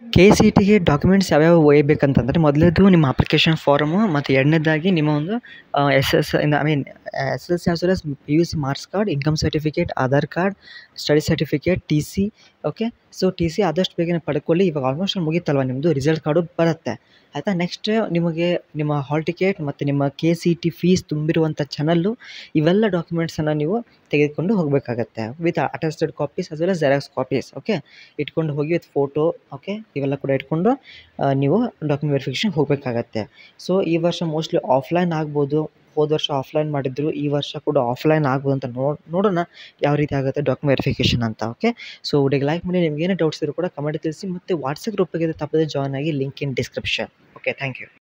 K C ಟಿಗೆ documents ಯಾವ್ಯಾವ ಒಯ್ಯಬೇಕಂತಂದರೆ ಮೊದಲನೇದು ನಿಮ್ಮ ಅಪ್ಲಿಕೇಶನ್ ಫಾರಮು ಮತ್ತು ಎರಡನೇದಾಗಿ ನಿಮ್ಮ ಒಂದು S S I mean S S L C as well as P U C marks card income certificate Aadhaar card study certificate T C okay so T C ಆದಷ್ಟು ಬೇಗನೆ ಪಡ್ಕೊಳ್ಳಿ ಇವಾಗ ಆಲ್ಮೋಸ್ಟ್ ಮುಗೀತಲ್ವ ನಿಮ್ಮದು ರಿಸಲ್ಟ್ ಕಾರ್ಡು ಬರುತ್ತೆ ಆಯಿತಾ ನೆಕ್ಸ್ಟ್ ನಿಮಗೆ ನಿಮ್ಮ ಹಾಲ್ ticket ಮತ್ತು ನಿಮ್ಮ ಕೆ ಸಿ ಟಿ ಫೀಸ್ ತುಂಬಿರುವಂಥ ಚಾನಲ್ಲು ಇವೆಲ್ಲ ಡಾಕ್ಯುಮೆಂಟ್ಸನ್ನು ನೀವು ತೆಗೆದುಕೊಂಡು ಹೋಗಬೇಕಾಗತ್ತೆ with attested copies as well as xerox copies okay ಇಟ್ಕೊಂಡು ಹೋಗಿ ವಿತ್ ಫೋಟೋ ಓಕೆ ಇವೆಲ್ಲ ಕೂಡ ಇಟ್ಕೊಂಡು ನೀವು ಡಾಕ್ಯುಮೆಂಟ್ ವೆರಿಫಿಕೇಷನ್ ಹೋಗಬೇಕಾಗತ್ತೆ ಸೊ ಈ ವರ್ಷ ಮೋಸ್ಟ್ಲಿ ಆಫ್ಲೈನ್ ಆಗ್ಬೋದು ಹೋದ ವರ್ಷ ಆಫ್ಲೈನ್ ಮಾಡಿದ್ರು ಈ ವರ್ಷ ಕೂಡ ಆಫ್ಲೈನ್ ಆಗ್ಬೋದು ಅಂತ ನೋಡ್ ನೋಡೋಣ ಯಾವ ರೀತಿ ಆಗುತ್ತೆ ಡಾಕ್ಯುಮೆಂಟ್ ವೆರಿಫಿಕೇಷನ್ ಅಂತ ಓಕೆ ಸೊ ವಿಡಿಯೋಗೆ ಲೈಕ್ ಮಾಡಿ ನಿಮ್ಗೆ ಏನೇ ಡೌಟ್ಸ್ ಇದ್ದರೂ ಕೂಡ ಕಮೆಂಟ್ ತಿಳಿಸಿ ಮತ್ತು ವಾಟ್ಸಪ್ ಗ್ರೂಪಿಗೆ ತಪ್ಪದೆ ಜಾಯ್ನ್ ಆಗಿ link in description okay thank you